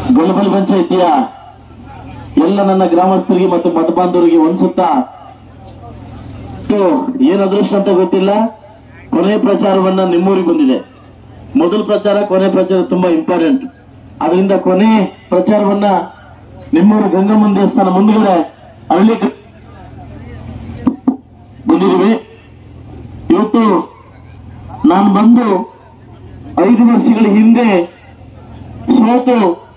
ಗೊಲಬಲ್ ಪಂಚಾಯಿತಿಯ ಎಲ್ಲ ನನ್ನ ಗ್ರಾಮಸ್ಥರಿಗೆ ಮತ್ತು ಮತಬಾಂಧವರಿಗೆ ಒಂದ್ಸುತ್ತಾ ಏನ್ ಅದೃಷ್ಟ ಅಂತ ಗೊತ್ತಿಲ್ಲ ಕೊನೆ ಪ್ರಚಾರವನ್ನ ನಿಮ್ಮೂರಿಗೆ ಬಂದಿದೆ ಮೊದಲ ಪ್ರಚಾರ ಕೊನೆ ಪ್ರಚಾರ ತುಂಬಾ ಇಂಪಾರ್ಟೆಂಟ್ ಅದರಿಂದ ಕೊನೆ ಪ್ರಚಾರವನ್ನ ನಿಮ್ಮೂರು ಗಂಗಮ್ಮನ ದೇವಸ್ಥಾನ ಮುಂದುಗಡೆ ಹಳ್ಳಿ ಬಂದಿದ್ದೀವಿ ಇವತ್ತು ನಾನು ಬಂದು ಐದು ವರ್ಷಗಳ ಹಿಂದೆ ಸೋತು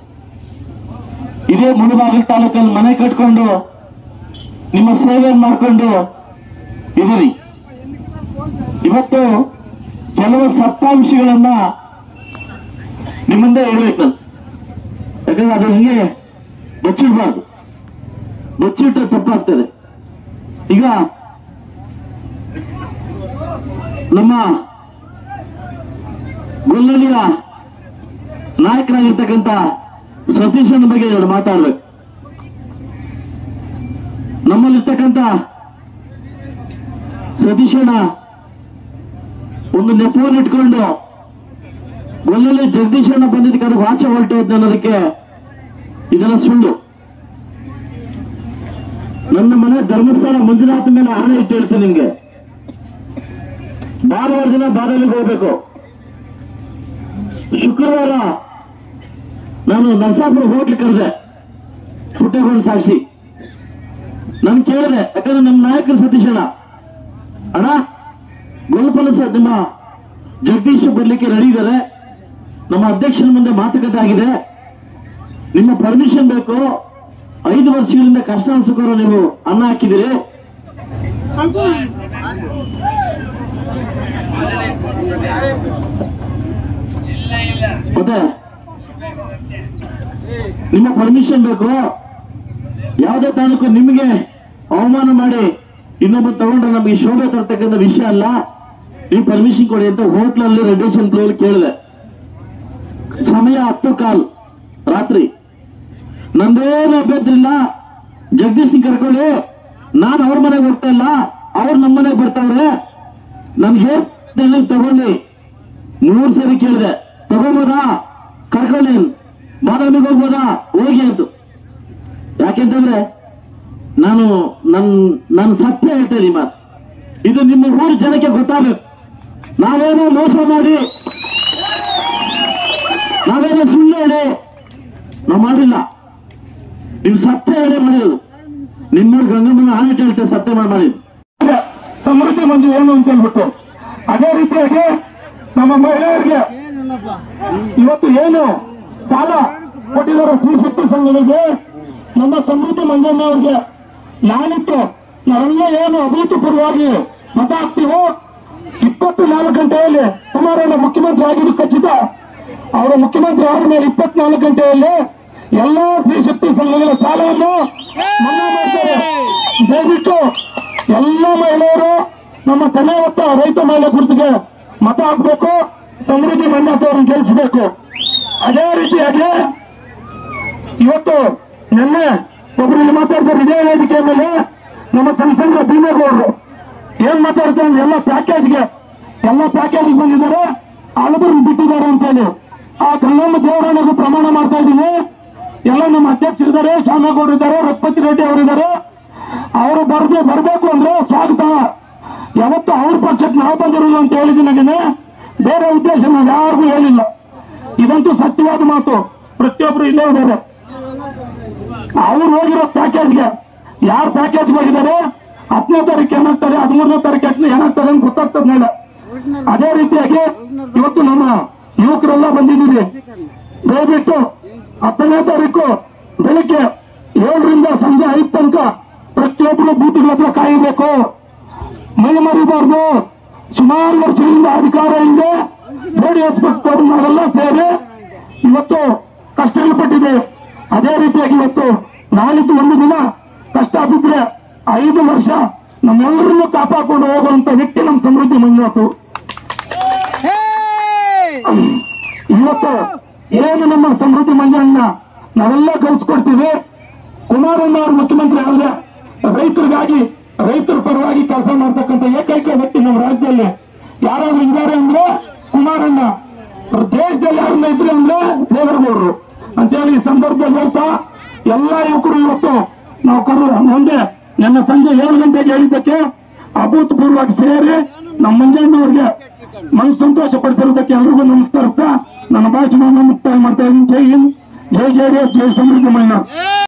ಇದೇ ಮುಳುಬಾಗಿಲು ತಾಲೂಕಲ್ಲಿ ಮನೆ ಕಟ್ಕೊಂಡು ನಿಮ್ಮ ಸೇವೆ ಮಾಡ್ಕೊಂಡು ಇದೀನಿ ಇವತ್ತು ಕೆಲವು ಸತ್ಯಾಂಶಗಳನ್ನ ನಿಮ್ಮಿಂದ ಹೇಳ್ಬೇಕು ನಾನು ಯಾಕಂದ್ರೆ ಅದು ಹಂಗೆ ಬಚ್ಚಿಡ್ಬಾರ್ದು ಬಚ್ಚಿಟ್ರೆ ತಪ್ಪಾಗ್ತದೆ ಈಗ ನಮ್ಮ ಗೊಲ್ಲಲಿಯ ನಾಯಕರಾಗಿರ್ತಕ್ಕಂಥ ಸತೀಶನ ಬಗ್ಗೆ ಎರಡು ಮಾತಾಡ್ಬೇಕು ನಮ್ಮಲ್ಲಿರ್ತಕ್ಕಂಥ ಸತೀಶಣ್ಣ ಒಂದು ನೆಪವನ್ನು ಇಟ್ಕೊಂಡು ಗೊಲ್ಲಲ್ಲಿ ಜಗದೀಶಣ್ಣ ಬಂದಿದ್ದಕ್ಕೆ ಅದು ವಾಚ ಹೊರಟೋದ್ ಅನ್ನೋದಕ್ಕೆ ಇದೆಲ್ಲ ಸುಳ್ಳು ನನ್ನ ಮನೆ ಧರ್ಮಸ್ಥಳ ಮಂಜುನಾಥ ಮೇಲೆ ಆಣೆ ಇಟ್ಟು ಹೇಳ್ತೀನಿ ನಿಮ್ಗೆ ಭಾನುವಾರ ದಿನ ಬಾದಾಮಿಗೆ ಹೋಗ್ಬೇಕು ಶುಕ್ರವಾರ ನಾನು ನರಸಾಪುರ ಹೋಟ್ಲ್ ಕರೆದೆ ಪುಟ್ಟಗೊಂಡು ಸಾಕ್ಷಿ ನಾನು ಕೇಳಿದೆ ಯಾಕಂದ್ರೆ ನಮ್ಮ ನಾಯಕರು ಸತೀಶಣ್ಣ ಅಣ್ಣ ಗೋಲ್ಪನ ಸರ್ ನಿಮ್ಮ ಜಗದೀಶ್ ಬರ್ಲಿಕ್ಕೆ ರೆಡಿ ಇದ್ದಾರೆ ನಮ್ಮ ಅಧ್ಯಕ್ಷನ ಮುಂದೆ ಮಾತುಕತೆ ಆಗಿದೆ ನಿಮ್ಮ ಪರ್ಮಿಷನ್ ಬೇಕು ಐದು ವರ್ಷಗಳಿಂದ ಕಷ್ಟ ಸುಖರು ನೀವು ಅನ್ನ ಹಾಕಿದಿರಿ ಮತ್ತೆ ನಿಮ್ಮ ಪರ್ಮಿಷನ್ ಬೇಕು ಯಾವುದೇ ಕಾರಣಕ್ಕೂ ನಿಮಗೆ ಅವಮಾನ ಮಾಡಿ ಇನ್ನೊಬ್ಬ ತಗೊಂಡ್ರೆ ನಮಗೆ ಶೋಭೆ ತರ್ತಕ್ಕಂಥ ವಿಷಯ ಅಲ್ಲ ನೀವು ಪರ್ಮಿಷನ್ ಕೊಡಿ ಅಂತ ಹೋಟ್ಲಲ್ಲಿ ರೆಡ್ಯೂಷನ್ ಫ್ಲೋರ್ ಕೇಳಿದೆ ಸಮಯ ಹತ್ತು ಕಾಲ್ ರಾತ್ರಿ ನಂದೇನು ಅಭ್ಯಂತರ ಇಲ್ಲ ಜಗದೀಶ್ ಕರ್ಕೊಳ್ಳಿ ನಾನು ಅವ್ರ ಮನೆಗೆ ಹೋಗ್ತಾ ಇಲ್ಲ ಅವ್ರು ನಮ್ಮ ಮನೆಗೆ ಬರ್ತಾವ್ರೆ ನನ್ಗೆ ತಗೊಳ್ಳಿ ಮೂರ್ ಸರಿ ಕೇಳಿದೆ ತಗೋಬೋದಾ ಕರ್ಕೊಳ್ಳಿ ಬಾದಾಮಿಗೆ ಹೋಗ್ಬೋದಾ ಹೋಗಿ ಅಂತ ಯಾಕೆಂತಂದ್ರೆ ನಾನು ನನ್ ನನ್ನ ಸತ್ಯ ಹೇಳ್ತಾ ಇದೀನಿ ಮಾತು ಇದು ನಿಮ್ಮ ಊರು ಜನಕ್ಕೆ ಗೊತ್ತಾಗಬೇಕು ನಾವೇನೋ ಮೋಸ ಮಾಡಿ ನಾವೇನೋ ಸುಳ್ಳು ಹೇಳಿ ನಾವು ಮಾಡಿಲ್ಲ ನಿಮ್ ಸತ್ಯ ಹೇಳಿ ಮಾಡಿರೋದು ನಿಮ್ಮೂರು ಗಂಗಮ್ಮನ ಆನೆ ಹೇಳ್ತೆ ಸತ್ಯ ಮಾಡಿ ಮಾಡಿದ್ದು ಸಮೃದ್ಧಿ ಮಂಜು ಏನು ಅಂತ ಹೇಳ್ಬಿಟ್ಟು ಅದೇ ರೀತಿಯಾಗಿ ನಮ್ಮ ಮಹಿಳೆಯರಿಗೆ ಇವತ್ತು ಏನು ಸಾಲ ಕೊಟ್ಟಿದ್ದಾರೆ ಸ್ತ್ರೀ ಶಕ್ತಿ ಸಂಘಗಳಿಗೆ ನಮ್ಮ ಸಮೃದ್ಧಿ ಮಂಜಣ್ಣ ಅವ್ರಿಗೆ ನಾನಿತ್ತು ನಾವೆಲ್ಲ ಏನು ಅಭೂತಪೂರ್ವವಾಗಿ ಮತ ಹಾಕ್ತೀವೋ ಇಪ್ಪತ್ತು ನಾಲ್ಕು ಗಂಟೆಯಲ್ಲಿ ಕುಮಾರಣ್ಣ ಮುಖ್ಯಮಂತ್ರಿ ಆಗಿದ್ದು ಖಚಿತ ಅವರು ಮುಖ್ಯಮಂತ್ರಿ ಆದ ಮೇಲೆ ಇಪ್ಪತ್ನಾಲ್ಕು ಗಂಟೆಯಲ್ಲಿ ಎಲ್ಲಾ ಸ್ತ್ರೀ ಶಕ್ತಿ ಸಂಘಗಳ ಸಾಲವನ್ನು ಮನ್ನಾ ಮಾಡ್ತಾರೆ ದಯವಿಟ್ಟು ಎಲ್ಲ ಮಹಿಳೆಯರು ನಮ್ಮ ತಲೆ ಹೊತ್ತ ರೈತ ಮಹಿಳೆ ಗುರುತಿಗೆ ಮತ ಹಾಕಬೇಕು ಸಮೃದ್ಧಿ ಮಂಜಾತ ಅವ್ರನ್ನ ಗೆಲ್ಲಿಸಬೇಕು ಅದೇ ರೀತಿಯಾಗಿ ಇವತ್ತು ನಿನ್ನೆ ಒಬ್ರು ಇಲ್ಲಿ ಮಾತಾಡ್ತಾರೆ ಇದೇ ವೇದಿಕೆ ಮೇಲೆ ನಮ್ಮ ಸಂಸಂದ್ರ ಭೀಮೇಗೌಡರು ಏನ್ ಮಾತಾಡ್ತಾರೆ ಅಂದ್ರೆ ಎಲ್ಲ ಪ್ಯಾಕೇಜ್ಗೆ ಎಲ್ಲ ಪ್ಯಾಕೇಜ್ ಬಂದಿದ್ದಾರೆ ಹಲವರು ಬಿಟ್ಟಿದ್ದಾರೆ ಅಂತ ಹೇಳಿ ಆ ಗಂಗಮ್ಮ ದೇವರನಿಗೂ ಪ್ರಮಾಣ ಮಾಡ್ತಾ ಇದ್ದೀನಿ ಎಲ್ಲ ನಮ್ಮ ಅಧ್ಯಕ್ಷರಿದ್ದಾರೆ ಶಾಮೇಗೌಡರು ಇದ್ದಾರೆ ರಘುಪತಿ ರೆಡ್ಡಿ ಅವರಿದ್ದಾರೆ ಅವರು ಬರ್ದೆ ಬರ್ಬೇಕು ಅಂದ್ರೆ ಸ್ವಾಗತ ಯಾವತ್ತು ಅವ್ರ ಪಕ್ಷಕ್ಕೆ ನಾವು ಬಂದಿರೋದು ಅಂತ ಹೇಳಿದ್ದೀನಿ ನನಗೆ ಬೇರೆ ಉದ್ದೇಶ ನಾವು ಯಾರಿಗೂ ಹೇಳಿಲ್ಲ ಇದಂತೂ ಸತ್ಯವಾದ ಮಾತು ಪ್ರತಿಯೊಬ್ರು ಇಲ್ಲೇ ಇದ್ದಾರೆ ಅವ್ರು ಹೋಗಿರೋ ಪ್ಯಾಕೇಜ್ಗೆ ಯಾರು ಪ್ಯಾಕೇಜ್ ಹೋಗಿದ್ದಾರೆ ಹತ್ತನೇ ತಾರೀಕು ಏನಾಗ್ತಾರೆ ಹದಿಮೂರನೇ ತಾರೀಕು ಏನಾಗ್ತಾರೆ ಅಂತ ಗೊತ್ತಾಗ್ತದೆ ನಾಳೆ ಅದೇ ರೀತಿಯಾಗಿ ಇವತ್ತು ನಮ್ಮ ಯುವಕರೆಲ್ಲ ಬಂದಿದ್ದೀರಿ ದಯವಿಟ್ಟು ಹತ್ತನೇ ತಾರೀಕು ಬೆಳಿಗ್ಗೆ ಏಳರಿಂದ ಸಂಜೆ ಐದು ತನಕ ಪ್ರತಿಯೊಬ್ಬರು ಬೂತ್ಗಳ ಹತ್ರ ಕಾಯಬೇಕು ಮೈ ಮರಿಬಾರ್ದು ಸುಮಾರು ವರ್ಷಗಳಿಂದ ಅಧಿಕಾರ ಇದೆ ಜೆಡಿಎಸ್ ಪಕ್ಷದವರು ನಾವೆಲ್ಲ ಸೇರಿ ಇವತ್ತು ಕಷ್ಟಗಳು ಪಟ್ಟಿದೆ ಅದೇ ರೀತಿಯಾಗಿ ಇವತ್ತು ನಾಳಿದ್ದು ಒಂದು ದಿನ ಕಷ್ಟ ಬಿದ್ರೆ ಐದು ವರ್ಷ ನಮ್ಮೆಲ್ಲರನ್ನು ಕಾಪಾಡಿಕೊಂಡು ಹೋಗುವಂತ ವ್ಯಕ್ತಿ ನಮ್ಮ ಸಮೃದ್ಧಿ ಮಂಜುನಾಥು ಇವತ್ತು ಏನು ನಮ್ಮ ಸಮೃದ್ಧಿ ಮಂಜಣ್ಣ ನಾವೆಲ್ಲ ಕಲ್ಸ್ಕೊಡ್ತೀವಿ ಕುಮಾರಣ್ಣ ಅವರು ಮುಖ್ಯಮಂತ್ರಿ ಆದ್ರೆ ರೈತರಿಗಾಗಿ ರೈತರ ಪರವಾಗಿ ಕೆಲಸ ಮಾಡ್ತಕ್ಕಂಥ ಏಕೈಕ ವ್ಯಕ್ತಿ ನಮ್ಮ ರಾಜ್ಯದಲ್ಲಿ ಯಾರಾದ್ರೂ ಇದ್ದಾರೆ ಅಂದ್ರೆ ಕುಮಾರಣ್ಣ ದೇಶದಲ್ಲಿ ಯಾರನ್ನ ಇದ್ರೆ ಅಂದ್ರೆ ದೇವೇಗೌಡರು ಅಂತೇಳಿ ಈ ಸಂದರ್ಭದಲ್ಲಿ ಹೇಳ್ತಾ ಎಲ್ಲಾ ಯುವಕರು ಇವತ್ತು ನಾವು ಕರು ಮುಂದೆ ನಿನ್ನೆ ಸಂಜೆ ಏಳು ಗಂಟೆಗೆ ಹೇಳಿದ್ದಕ್ಕೆ ಅಭೂತಪೂರ್ವವಾಗಿ ಸೇರಿ ನಮ್ಮ ಮಂಜಣ್ಣವ್ರಿಗೆ ಮನಸ್ಸು ಸಂತೋಷ ಪಡಿಸಿರೋದಕ್ಕೆ ಎಲ್ರಿಗೂ ನಮಸ್ಕರಿಸ್ತಾ ನನ್ನ ಭಾಷಣವನ್ನು ಮುಕ್ತಾಯ ಮಾಡ್ತಾ ಇದ್ದೀನಿ ಜೈ ಹಿಂದ್ ಜೈ ಜೆ ಡಿ ಎಸ್ ಜೈ ಸಮೃದ್ಧಿ ಮೈನಾರ್